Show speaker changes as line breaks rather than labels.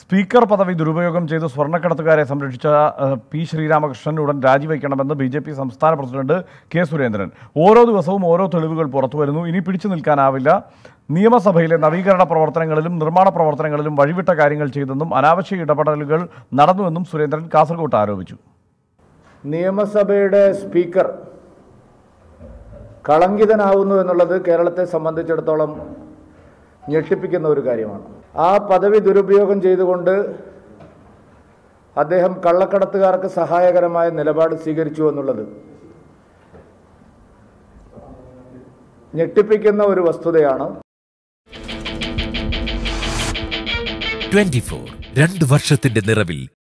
speaker പദവി ദുരുപയോഗം ചെയ്ത് സ്വർണ്ണക്കടത്തുകാരെ സംരക്ഷിച്ച ഏഹ്, പി ശ്രീരാമകൃഷ്ണൻ ഉടൻ രാജിവെക്കണമെന്ന് ബി ജെ പി സംസ്ഥാന പ്രസിഡന്റ് കെ സുരേന്ദ്രൻ ഓരോ ദിവസവും ഓരോ തെളിവുകൾ പുറത്തു വരുന്നു ഇനി പിടിച്ചു നിൽക്കാനാവില്ല നിയമസഭയിലെ നവീകരണ പ്രവർത്തനങ്ങളിലും നിർമ്മാണ പ്രവർത്തനങ്ങളിലും വഴിവിട്ട കാര്യങ്ങൾ ചെയ്തെന്നും അനാവശ്യ ഇടപെടലുകൾ നടന്നുവെന്നും സുരേന്ദ്രൻ കാസർഗോട്ട് ആരോപിച്ചു
നിയമസഭയുടെ സ്പീക്കർ കളങ്കിതനാവുന്നു എന്നുള്ളത് കേരളത്തെ സംബന്ധിച്ചിടത്തോളം ഞെട്ടിപ്പിക്കുന്ന ഒരു കാര്യമാണ് ആ പദവി ദുരുപയോഗം ചെയ്തുകൊണ്ട് അദ്ദേഹം കള്ളക്കടത്തുകാർക്ക് സഹായകരമായ നിലപാട് സ്വീകരിച്ചു എന്നുള്ളത് ഞെട്ടിപ്പിക്കുന്ന ഒരു വസ്തുതയാണ്
ട്വന്റി ഫോർ രണ്ട് വർഷത്തിന്റെ നിറവിൽ